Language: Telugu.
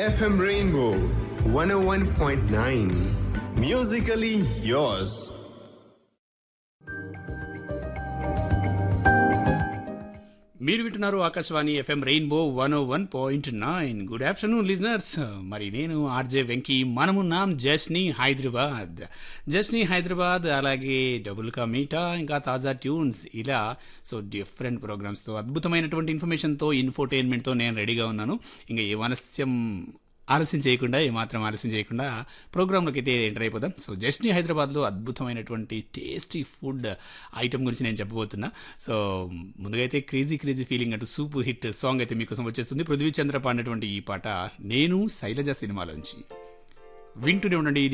FM Rainbow 101.9. Musically yours. మీరు వింటున్నారు Akashvani FM Rainbow one O one point nine good afternoon listeners మరి నేను ఆర్జే వెంకీ మనమున్నాం జస్నీ హైదరాబాద్ జస్నీ హైదరాబాద్ అలాగే డబుల్ కా మీటా ఇంకా తాజా ట్యూన్స్ ఇలా సో డిఫరెంట్ ప్రోగ్రామ్స్తో అద్భుతమైనటువంటి ఇన్ఫర్మేషన్తో ఇన్ఫోటైన్మెంట్తో నేను రెడీగా ఉన్నాను ఇంకా ఏ మనస్యం ఆలస్యం చేయకుండా ఏమాత్రం ఆలస్యం చేయకుండా ప్రోగ్రాంలోకి అయితే ఎంటర్ అయిపోదాం సో జస్ట్ని హైదరాబాద్లో అద్భుతమైనటువంటి టేస్టీ ఫుడ్ ఐటమ్ గురించి నేను చెప్పబోతున్నా సో ముందుగా అయితే క్రేజీ క్రేజీ ఫీలింగ్ అంటూ సూపర్ హిట్ సాంగ్ అయితే మీకోసం వచ్చేస్తుంది పృథ్వీ చంద్ర పాడినటువంటి ఈ పాట నేను శైలజ సినిమాలోంచి వింటూనే ఉండండి ఇది